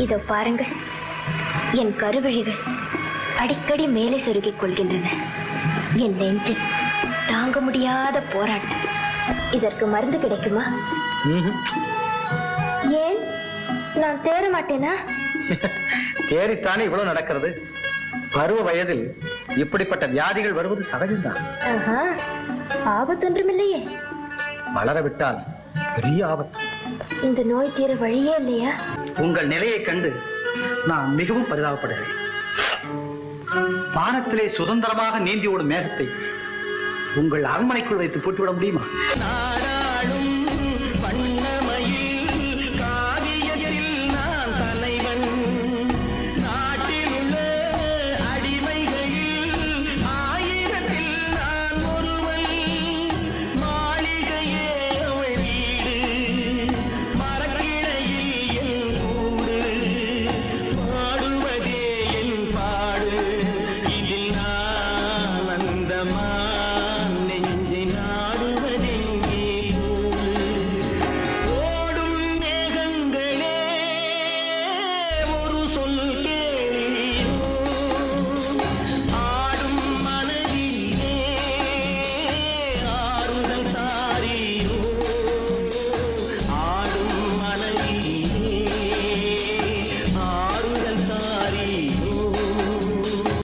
இதோ பாருங்கள் என் கருவிழிகள் அடிக்கடி மேலே சொருகிக் கொள்கின்றன என் நெஞ்சு தாங்க முடியாத போராட்டம் இதற்கு மருந்து கிடைக்குமா ம்ஹும். ஏன் நான் தேற மாட்டேனா தேறித்தானே இவ்வளவு நடக்கிறது பருவ வயதில் இப்படிப்பட்ட வியாதிகள் வருவது சகஜம்தான் ஆஹா ஆபத்தொன்றுமில்லையே வளர விட்டால் பெரிய ஆபத்து இந்த நோய் தீர வழியே இல்லையா உங்கள் நிலையை கண்டு நான் மிகவும் பரிதாபப்படுகிறேன் வானத்திலே சுதந்திரமாக நீந்தி ஓடும் மேகத்தை உங்கள் அரண்மனைக்குள் வைத்து போட்டுவிட முடியுமா நாட